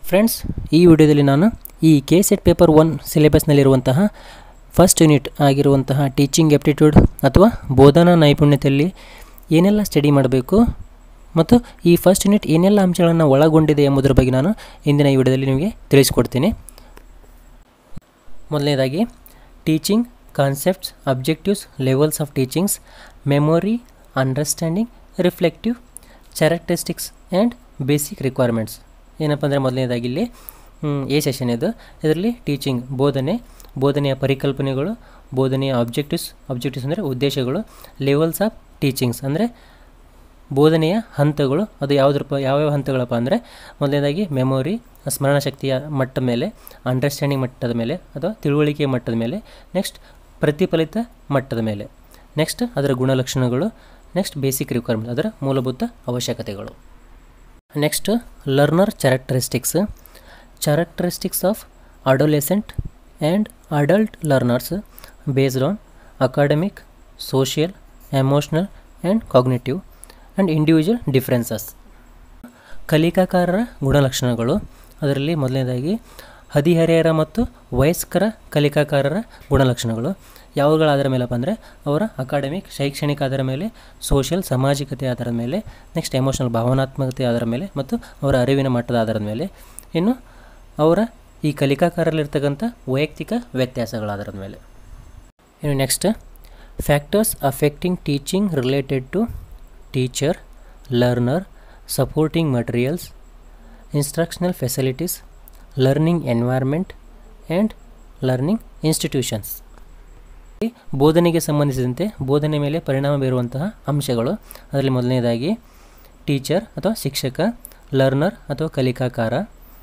friends ಈ ವಿಡಿಯೋದಲ್ಲಿ ನಾನು ಈ ಕೆ ಸೆಟ್ ಪೇಪರ್ ಒನ್ ಸಿಲೆಬಸ್ನಲ್ಲಿರುವಂತಹ ಫಸ್ಟ್ ಯೂನಿಟ್ ಆಗಿರುವಂತಹ ಟೀಚಿಂಗ್ ಆಪ್ಟಿಟ್ಯೂಡ್ ಅಥವಾ ಬೋಧನಾ ನೈಪುಣ್ಯತೆಯಲ್ಲಿ ಏನೆಲ್ಲ ಸ್ಟಡಿ ಮಾಡಬೇಕು ಮತ್ತು ಈ ಫಸ್ಟ್ ಯೂನಿಟ್ ಏನೆಲ್ಲ ಅಂಶಗಳನ್ನು ಒಳಗೊಂಡಿದೆ ಎಂಬುದರ ಬಗ್ಗೆ ನಾನು ಇಂದಿನ ಈ ವಿಡಿಯೋದಲ್ಲಿ ನಿಮಗೆ ತಿಳಿಸ್ಕೊಡ್ತೀನಿ ಮೊದಲನೇದಾಗಿ teaching concepts objectives levels of teachings memory understanding reflective characteristics and basic requirements ಏನಪ್ಪ ಅಂದರೆ ಮೊದಲನೇದಾಗಿ ಇಲ್ಲಿ ಎ ಸೆಷನ್ ಇದು ಇದರಲ್ಲಿ ಟೀಚಿಂಗ್ ಬೋಧನೆ ಬೋಧನೆಯ ಪರಿಕಲ್ಪನೆಗಳು ಬೋಧನೆಯ ಆಬ್ಜೆಕ್ಟಿವ್ಸ್ ಆಬ್ಜೆಕ್ಟಿವ್ಸ್ ಅಂದರೆ ಉದ್ದೇಶಗಳು ಲೆವೆಲ್ಸ್ ಆಫ್ ಟೀಚಿಂಗ್ಸ್ ಅಂದರೆ ಬೋಧನೆಯ ಹಂತಗಳು ಅದು ಯಾವುದ್ರ ಪ ಯಾವ್ಯಾವ ಹಂತಗಳಪ್ಪ ಅಂದರೆ ಮೊದಲನೇದಾಗಿ ಮೆಮೊರಿ ಸ್ಮರಣಶಕ್ತಿಯ ಮಟ್ಟದ ಮೇಲೆ ಅಂಡರ್ಸ್ಟ್ಯಾಂಡಿಂಗ್ ಮಟ್ಟದ ಮೇಲೆ ಅಥವಾ ತಿಳುವಳಿಕೆಯ ಮಟ್ಟದ ಮೇಲೆ ನೆಕ್ಸ್ಟ್ ಪ್ರತಿಫಲಿತ ಮಟ್ಟದ ಮೇಲೆ ನೆಕ್ಸ್ಟ್ ಅದರ ಗುಣಲಕ್ಷಣಗಳು ನೆಕ್ಸ್ಟ್ ಬೇಸಿಕ್ ರಿಕ್ವೈರ್ಮೆಂಟ್ ಅದರ ಮೂಲಭೂತ ಅವಶ್ಯಕತೆಗಳು next learner characteristics characteristics of adolescent and adult learners based on academic social emotional and cognitive and individual differences ಕಲಿಕಾಕಾರರ ಗುಣಲಕ್ಷಣಗಳು ಅದರಲ್ಲಿ ಮೊದಲನೇದಾಗಿ ಹದಿಹರೆಯರ ಮತ್ತು ವಯಸ್ಕರ ಕಲಿಕಾಕಾರರ ಗುಣಲಕ್ಷಣಗಳು ಯಾವುಗಳ ಆಧಾರ ಮೇಲಪ್ಪ ಅಂದರೆ ಅವರ ಅಕಾಡೆಮಿಕ್ ಶೈಕ್ಷಣಿಕ ಆಧಾರ ಮೇಲೆ ಸೋಷಿಯಲ್ ಸಾಮಾಜಿಕತೆ ಆಧಾರದ ಮೇಲೆ ನೆಕ್ಸ್ಟ್ ಎಮೋಷನಲ್ ಭಾವನಾತ್ಮಕತೆ ಆಧಾರದ ಮೇಲೆ ಮತ್ತು ಅವರ ಅರಿವಿನ ಮಟ್ಟದ ಆಧಾರದ ಮೇಲೆ ಇನ್ನು ಅವರ ಈ ಕಲಿಕಾಕಾರರಲ್ಲಿರ್ತಕ್ಕಂಥ ವೈಯಕ್ತಿಕ ವ್ಯತ್ಯಾಸಗಳ ಆಧಾರದ ಮೇಲೆ ಇನ್ನು next factors affecting teaching related to teacher learner supporting materials instructional facilities learning environment and learning institutions ಬೋಧನೆಗೆ ಸಂಬಂಧಿಸಿದಂತೆ ಬೋಧನೆ ಮೇಲೆ ಪರಿಣಾಮ ಬೀರುವಂತಹ ಅಂಶಗಳು ಅದರಲ್ಲಿ ಮೊದಲನೇದಾಗಿ ಟೀಚರ್ ಅಥವಾ ಶಿಕ್ಷಕ ಲರ್ನರ್ ಅಥವಾ ಕಲಿಕಾಕಾರ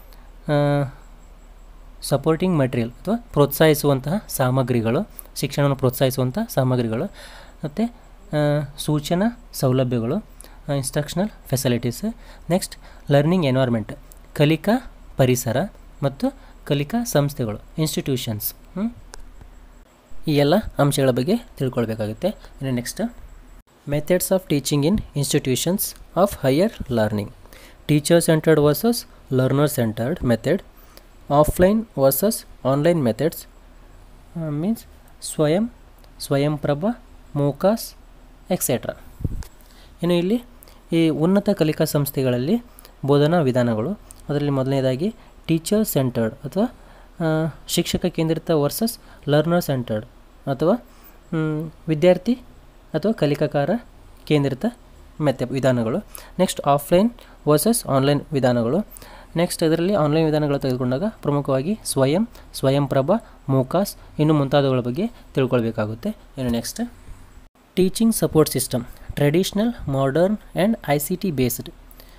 ಸಪೋರ್ಟಿಂಗ್ ಮಟೀರಿಯಲ್ ಅಥವಾ ಪ್ರೋತ್ಸಾಹಿಸುವಂತಹ ಸಾಮಗ್ರಿಗಳು ಶಿಕ್ಷಣವನ್ನು ಪ್ರೋತ್ಸಾಹಿಸುವಂಥ ಸಾಮಗ್ರಿಗಳು ಮತ್ತು ಸೂಚನಾ ಸೌಲಭ್ಯಗಳು instructional facilities next learning environment ಕಲಿಕಾ ಪರಿಸರ ಮತ್ತು ಕಲಿಕಾ ಸಂಸ್ಥೆಗಳು ಇನ್ಸ್ಟಿಟ್ಯೂಷನ್ಸ್ ಈ ಎಲ್ಲ ಅಂಶಗಳ ಬಗ್ಗೆ ತಿಳ್ಕೊಳ್ಬೇಕಾಗುತ್ತೆ ಇನ್ನು next methods of teaching in institutions of higher learning teacher centred versus learner centred method offline versus online methods means Swayam Swayam Prabha ಮೂಕಾಸ್ etcetera ಇನ್ನು ಇಲ್ಲಿ ಈ ಉನ್ನತ ಕಲಿಕಾ ಸಂಸ್ಥೆಗಳಲ್ಲಿ ಬೋಧನಾ ವಿಧಾನಗಳು ಅದರಲ್ಲಿ ಮೊದಲನೇದಾಗಿ ಟೀಚರ್ ಸೆಂಟರ್ಡ್ ಅಥವಾ ಶಿಕ್ಷಕ ಕೇಂದ್ರಿತ ವರ್ಸಸ್ ಲರ್ನರ್ ಸೆಂಟರ್ಡ್ ಅಥವಾ ವಿದ್ಯಾರ್ಥಿ ಅಥವಾ ಕಲಿಕಾಕಾರ ಕೇಂದ್ರಿತ ಮೆತ್ತೆ ವಿಧಾನಗಳು ನೆಕ್ಸ್ಟ್ ಆಫ್ಲೈನ್ ವರ್ಸಸ್ ಆನ್ಲೈನ್ ವಿಧಾನಗಳು ನೆಕ್ಸ್ಟ್ ಇದರಲ್ಲಿ ಆನ್ಲೈನ್ ವಿಧಾನಗಳು ತೆಗೆದುಕೊಂಡಾಗ ಪ್ರಮುಖವಾಗಿ ಸ್ವಯಂ ಸ್ವಯಂಪ್ರಭ ಮೂಕಾಸ್ ಇನ್ನು ಮುಂತಾದವುಗಳ ಬಗ್ಗೆ ತಿಳ್ಕೊಳ್ಬೇಕಾಗುತ್ತೆ ಇನ್ನು next teaching support system traditional modern and I C T based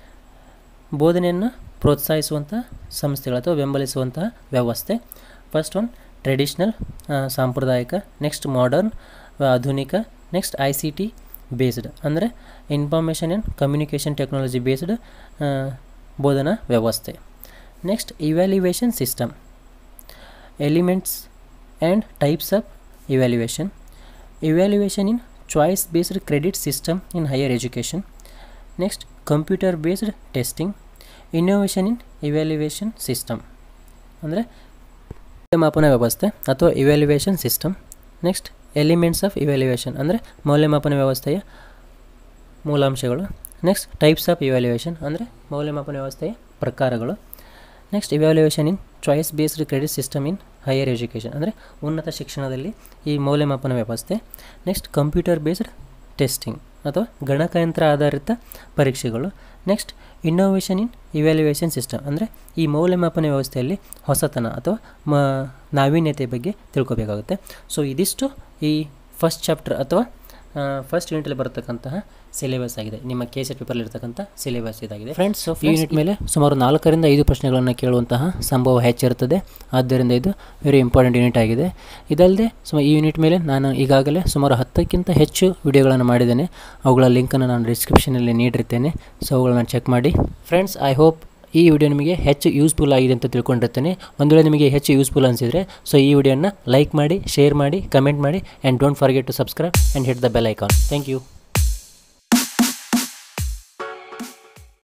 ಬೋಧನೆಯನ್ನು ಪ್ರೋತ್ಸಾಹಿಸುವಂಥ ಸಂಸ್ಥೆಗಳು ಅಥವಾ ಬೆಂಬಲಿಸುವಂತಹ ವ್ಯವಸ್ಥೆ ಫಸ್ಟ್ ಒನ್ ಟ್ರೆಡಿಷ್ನಲ್ ಸಾಂಪ್ರದಾಯಿಕ ನೆಕ್ಸ್ಟ್ ಮಾಡರ್ನ್ ಆಧುನಿಕ next I C T based ಅಂದರೆ information and communication technology based ಬೋಧನಾ ವ್ಯವಸ್ಥೆ next evaluation system elements and types of evaluation evaluation in choice based credit system in higher education next computer based testing innovation in evaluation system ಅಂದರೆ ಮೌಲ್ಯಮಾಪನ ವ್ಯವಸ್ಥೆ ಅಥವಾ evaluation system next elements of evaluation ಅಂದರೆ ಮೌಲ್ಯಮಾಪನ ವ್ಯವಸ್ಥೆಯ ಮೂಲಾಂಶಗಳು next types of evaluation ಅಂದರೆ ಮೌಲ್ಯಮಾಪನ ವ್ಯವಸ್ಥೆಯ ಪ್ರಕಾರಗಳು next evaluation in choice based credit system in higher education ಅಂದರೆ ಉನ್ನತ ಶಿಕ್ಷಣದಲ್ಲಿ ಈ ಮೌಲ್ಯಮಾಪನ ವ್ಯವಸ್ಥೆ ನೆಕ್ಸ್ಟ್ ಕಂಪ್ಯೂಟರ್ ಬೇಸ್ಡ್ ಟೆಸ್ಟಿಂಗ್ ಅಥವಾ ಗಣಕಯಂತ್ರ ಆಧಾರಿತ ಪರೀಕ್ಷೆಗಳು next innovation in evaluation system ಅಂದರೆ ಈ ಮೌಲ್ಯಮಾಪನ ವ್ಯವಸ್ಥೆಯಲ್ಲಿ ಹೊಸತನ ಅಥವಾ ಮ ನಾವೀನ್ಯತೆ ಬಗ್ಗೆ ತಿಳ್ಕೊಬೇಕಾಗುತ್ತೆ ಸೊ ಇದಿಷ್ಟು ಈ ಫಸ್ಟ್ ಚಾಪ್ಟರ್ ಅಥವಾ ಫಸ್ಟ್ ಯೂನಿಟಲ್ಲಿ ಬರತಕ್ಕಂತಹ ಸಿಲೆಬಸ್ ಆಗಿದೆ ನಿಮ್ಮ ಕೆ ಸೆಟ್ ಪೇಪರ್ ಇರತಕ್ಕಂಥ ಸಿಲೆಬಸ್ ಇದಾಗಿದೆ ಫ್ರೆಂಡ್ಸ್ ಈ ಯೂನಿಟ್ ಮೇಲೆ ಸುಮಾರು ನಾಲ್ಕರಿಂದ ಐದು ಪ್ರಶ್ನೆಗಳನ್ನು ಕೇಳುವಂತಹ ಸಂಭವ ಹೆಚ್ಚಿರುತ್ತದೆ ಆದ್ದರಿಂದ ಇದು ವೆರಿ ಇಂಪಾರ್ಟೆಂಟ್ ಯೂನಿಟ್ ಆಗಿದೆ ಇದಲ್ಲದೆ ಸುಮಾರು ಈ ಯೂನಿಟ್ ಮೇಲೆ ನಾನು ಈಗಾಗಲೇ ಸುಮಾರು ಹತ್ತಕ್ಕಿಂತ ಹೆಚ್ಚು ವಿಡಿಯೋಗಳನ್ನು ಮಾಡಿದ್ದೇನೆ ಅವುಗಳ ಲಿಂಕನ್ನು ನಾನು ಡಿಸ್ಕ್ರಿಪ್ಷನಲ್ಲಿ ನೀಡಿರ್ತೇನೆ ಸೊ ಅವುಗಳನ್ನ ಚೆಕ್ ಮಾಡಿ ಫ್ರೆಂಡ್ಸ್ ಐ ಹೋಪ್ ಈ ವಿಡಿಯೋ ನಿಮಗೆ ಹೆಚ್ಚು ಯೂಸ್ಫುಲ್ ಆಗಿದೆ ಅಂತ ತಿಳ್ಕೊಂಡಿರ್ತೇನೆ ಒಂದು ವೇಳೆ ನಿಮಗೆ ಹೆಚ್ಚು ಯೂಸ್ಫುಲ್ ಅನಿಸಿದರೆ ಸೊ ಈ ವಿಡಿಯೋನ ಲೈಕ್ ಮಾಡಿ ಶೇರ್ ಮಾಡಿ ಕಮೆಂಟ್ ಮಾಡಿ and don't forget to subscribe and hit the bell icon thank you